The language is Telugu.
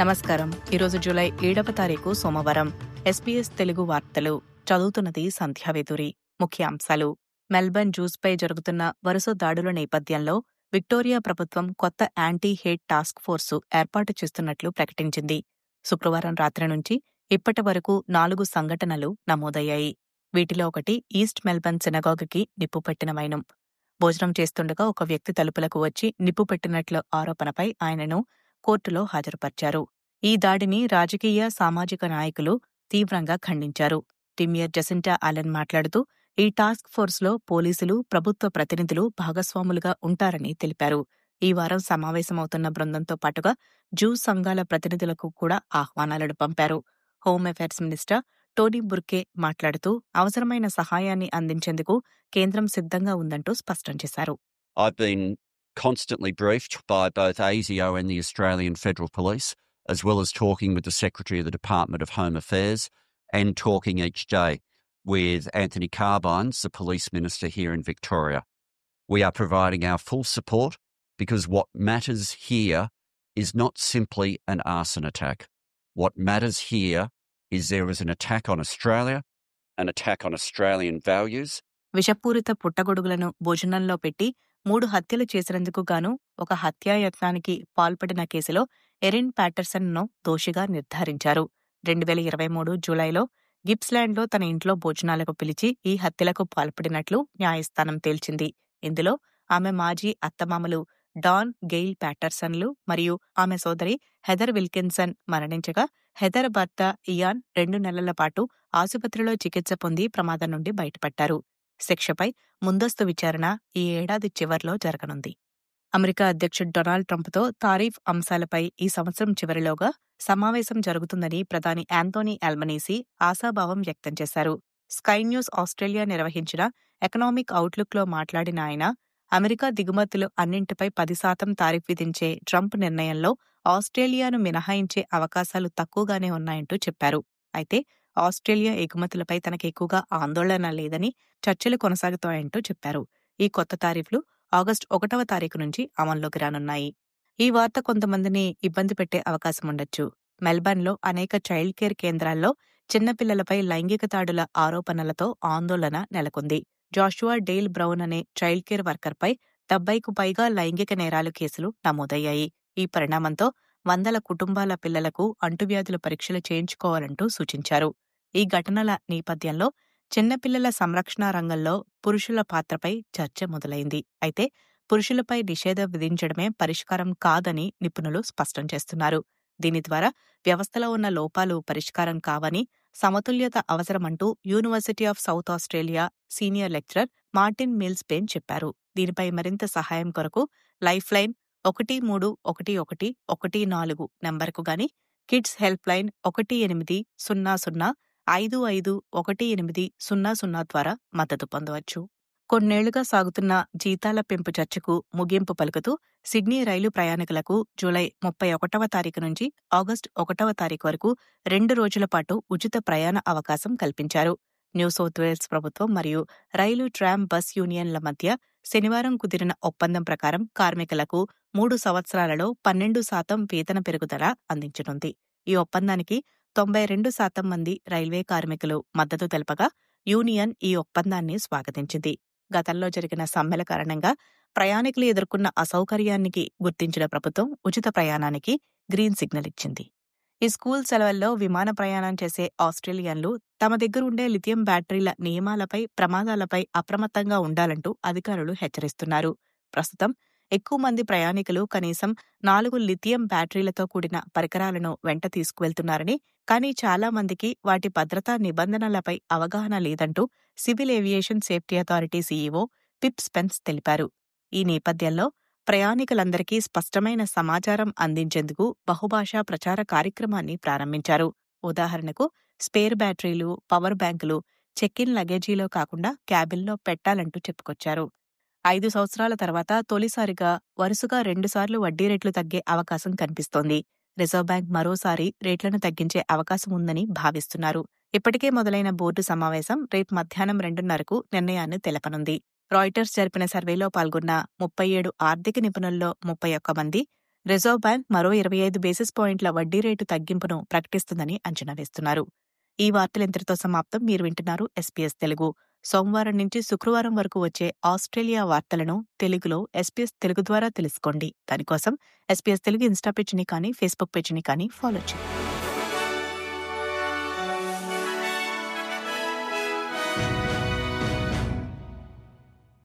నమస్కారం ఈరోజు జూలై ఏడవ తారీఖు సోమవారం ఎస్పీఎస్ తెలుగు వార్తలు చదువుతున్నది సంధ్యావేదురి ముఖ్యాంశాలు మెల్బర్న్ జ్యూస్పై జరుగుతున్న వరుస దాడుల నేపథ్యంలో విక్టోరియా ప్రభుత్వం కొత్త యాంటీ హేట్ టాస్క్ ఫోర్సు ఏర్పాటు చేస్తున్నట్లు ప్రకటించింది శుక్రవారం రాత్రి నుంచి ఇప్పటి వరకు నాలుగు సంఘటనలు నమోదయ్యాయి వీటిలో ఒకటి ఈస్ట్ మెల్బర్న్ సినగాగకి నిప్పు పెట్టిన వైనం భోజనం చేస్తుండగా ఒక వ్యక్తి తలుపులకు వచ్చి నిప్పు పెట్టినట్లు ఆరోపణపై ఆయనను కోర్టులో హాజరుపర్చారు ఈ దాడిని రాజకీయ సామాజిక నాయకులు తీవ్రంగా ఖండించారు ప్రీమియర్ జసింటా ఆలెన్ మాట్లాడుతూ ఈ టాస్క్ ఫోర్స్లో పోలీసులు ప్రభుత్వ ప్రతినిధులు భాగస్వాములుగా ఉంటారని తెలిపారు ఈ వారం సమావేశమవుతున్న బృందంతో పాటుగా జూ సంఘాల ప్రతినిధులకు కూడా ఆహ్వానాలను పంపారు home affairs minister Tony Burke మాట్లాడుతూ అవసరమైన సహాయాన్ని అందించేందుకు కేంద్రం సిద్ధంగా ఉందంటూ స్పష్టం చేశారు I've been constantly briefed by both ASIO and the Australian Federal Police, as well as talking with the Secretary of the Department of Home Affairs and talking each day with Anthony Carbines, the Police Minister here in Victoria. We are providing our full support because what matters here is not simply an arson attack. What matters here is there is an attack on Australia, an attack on Australian values, విషపూరిత పుట్టగొడుగులను భోజనంలో పెట్టి మూడు హత్యలు చేసినందుకు గాను ఒక హత్యాయత్నానికి పాల్పడిన కేసులో ఎరిన్ ప్యాటర్సన్ను దోషిగా నిర్ధారించారు రెండు వేల ఇరవై మూడు జూలైలో గిప్స్లాండ్లో తన ఇంట్లో భోజనాలకు పిలిచి ఈ హత్యలకు పాల్పడినట్లు న్యాయస్థానం తేల్చింది ఇందులో ఆమె మాజీ అత్తమామలు డాన్ గెయిల్ ప్యాటర్సన్లు మరియు ఆమె సోదరి హెదర్ విల్కిన్సన్ మరణించగా హెదర్ భర్త ఇయాన్ రెండు నెలల పాటు ఆసుపత్రిలో చికిత్స పొంది ప్రమాదం నుండి బయటపడ్డారు శిక్షపై ముందస్తు విచారణ ఈ ఏడాది చివర్లో జరగనుంది అమెరికా అధ్యక్షుడు డొనాల్డ్ ట్రంప్తో తారీఫ్ అంశాలపై ఈ సంవత్సరం చివరిలోగా సమావేశం జరుగుతుందని ప్రధాని యాంతోనీ ఆల్మనీసీ ఆశాభావం వ్యక్తం చేశారు స్కై న్యూస్ ఆస్ట్రేలియా నిర్వహించిన ఎకనామిక్ అవుట్లుక్లో మాట్లాడిన ఆయన అమెరికా దిగుమతులు అన్నింటిపై పది శాతం తారీఫ్ విధించే ట్రంప్ నిర్ణయంలో ఆస్ట్రేలియాను మినహాయించే అవకాశాలు తక్కువగానే ఉన్నాయంటూ చెప్పారు అయితే ఆస్ట్రేలియా ఎగుమతులపై తనకు ఎక్కువగా ఆందోళన లేదని చర్చలు కొనసాగుతాయంటూ చెప్పారు ఈ కొత్త తారీఫ్లు ఆగస్టు ఒకటవ తారీఖు నుంచి అమల్లోకి రానున్నాయి ఈ వార్త కొంతమందిని ఇబ్బంది పెట్టే అవకాశం ఉండొచ్చు మెల్బర్న్లో అనేక చైల్డ్ కేర్ కేంద్రాల్లో చిన్నపిల్లలపై లైంగిక దాడుల ఆరోపణలతో ఆందోళన నెలకొంది జాషువా డేల్ బ్రౌన్ అనే చైల్డ్ కేర్ వర్కర్పై డెబ్బైకు పైగా లైంగిక నేరాలు కేసులు నమోదయ్యాయి ఈ పరిణామంతో వందల కుటుంబాల పిల్లలకు అంటువ్యాధుల పరీక్షలు చేయించుకోవాలంటూ సూచించారు ఈ ఘటనల నేపథ్యంలో చిన్నపిల్లల సంరక్షణ రంగంలో పురుషుల పాత్రపై చర్చ మొదలైంది అయితే పురుషులపై నిషేధం విధించడమే పరిష్కారం కాదని నిపుణులు స్పష్టం చేస్తున్నారు దీని ద్వారా వ్యవస్థలో ఉన్న లోపాలు పరిష్కారం కావని సమతుల్యత అవసరమంటూ university of South Australia senior lecturer Martin Mills Penn చెప్పారు దీనిపై మరింత సహాయం కొరకు లైఫ్ లైన్ ఒకటి మూడు ఒకటి ఒకటి ఒకటి నాలుగు నెంబర్కు గాని కిడ్స్ హెల్ప్ లైన్ ఒకటి ఎనిమిది సున్నా సున్నా ఐదు ఐదు ఒకటి ఎనిమిది సున్నా సున్నా ద్వారా మద్దతు పొందవచ్చు కొన్నేళ్లుగా సాగుతున్న జీతాల పెంపు చర్చకు ముగింపు పలుకుతూ సిడ్నీ రైలు ప్రయాణికులకు జూలై ముప్పై ఒకటవ తారీఖు నుంచి ఆగస్టు ఒకటవ తారీఖు వరకు రెండు రోజుల పాటు ఉచిత ప్రయాణ అవకాశం కల్పించారు న్యూ సౌత్ వేల్స్ ప్రభుత్వం మరియు రైలు ట్రామ్ బస్ యూనియన్ల మధ్య శనివారం కుదిరిన ఒప్పందం ప్రకారం కార్మికులకు మూడు సంవత్సరాలలో పన్నెండు శాతం వేతన పెరుగుదల అందించనుంది ఈ ఒప్పందానికి తొంభై రెండు శాతం మంది రైల్వే కార్మికులు మద్దతు తెలపగా యూనియన్ ఈ ఒప్పందాన్ని స్వాగతించింది గతంలో జరిగిన సమ్మెల కారణంగా ప్రయాణికులు ఎదుర్కొన్న అసౌకర్యానికి గుర్తించిన ప్రభుత్వం ఉచిత ప్రయాణానికి గ్రీన్ సిగ్నల్ ఇచ్చింది ఈ స్కూల్ సెలవుల్లో విమాన ప్రయాణం చేసే ఆస్ట్రేలియన్లు తమ దగ్గరుండే లిథియం బ్యాటరీల నియమాలపై ప్రమాదాలపై అప్రమత్తంగా ఉండాలంటూ అధికారులు హెచ్చరిస్తున్నారు ప్రస్తుతం ఎక్కువ మంది ప్రయాణికులు కనీసం నాలుగు లిథియం బ్యాటరీలతో కూడిన పరికరాలను వెంట తీసుకువెళ్తున్నారని కానీ చాలా మందికి వాటి భద్రతా నిబంధనలపై అవగాహన లేదంటూ civil aviation safety authority CEO Pip Spence తెలిపారు ఈ నేపథ్యంలో ప్రయాణికులందరికీ స్పష్టమైన సమాచారం అందించేందుకు బహుభాషా ప్రచార కార్యక్రమాన్ని ప్రారంభించారు ఉదాహరణకు స్పేర్ బ్యాటరీలు పవర్ బ్యాంకులు చెక్ ఇన్ లగేజీలో కాకుండా క్యాబిన్లో పెట్టాలంటూ చెప్పుకొచ్చారు ఐదు సంవత్సరాల తర్వాత తొలిసారిగా వరుసగా రెండుసార్లు వడ్డీ రేట్లు తగ్గే అవకాశం కనిపిస్తోంది రిజర్వ్ బ్యాంక్ మరోసారి రేట్లను తగ్గించే అవకాశం ఉందని భావిస్తున్నారు ఇప్పటికే మొదలైన బోర్డు సమావేశం రేపు మధ్యాహ్నం రెండున్నరకు నిర్ణయాన్ని తెలపనుంది రాయిటర్స్ జరిపిన సర్వేలో పాల్గొన్న ముప్పై ఏడు ఆర్థిక నిపుణుల్లో ముప్పై ఒక్క మంది రిజర్వ్ బ్యాంక్ మరో ఇరవై ఐదు బేసిస్ పాయింట్ల వడ్డీ రేటు తగ్గింపును ప్రకటిస్తుందని అంచనా వేస్తున్నారు ఈ వార్తలు ఇంతటితో సమాప్తం మీరు వింటున్నారు ఎస్పీఎస్ తెలుగు సోమవారం నుంచి శుక్రవారం వరకు వచ్చే ఆస్ట్రేలియా వార్తలను తెలుగులో ఎస్పీఎస్ తెలుగు ద్వారా తెలుసుకోండి దానికోసం ఎస్పీఎస్ తెలుగు ఇన్స్టా పేజీని కానీ ఫేస్బుక్ పేజీని కానీ ఫాలో చేయండి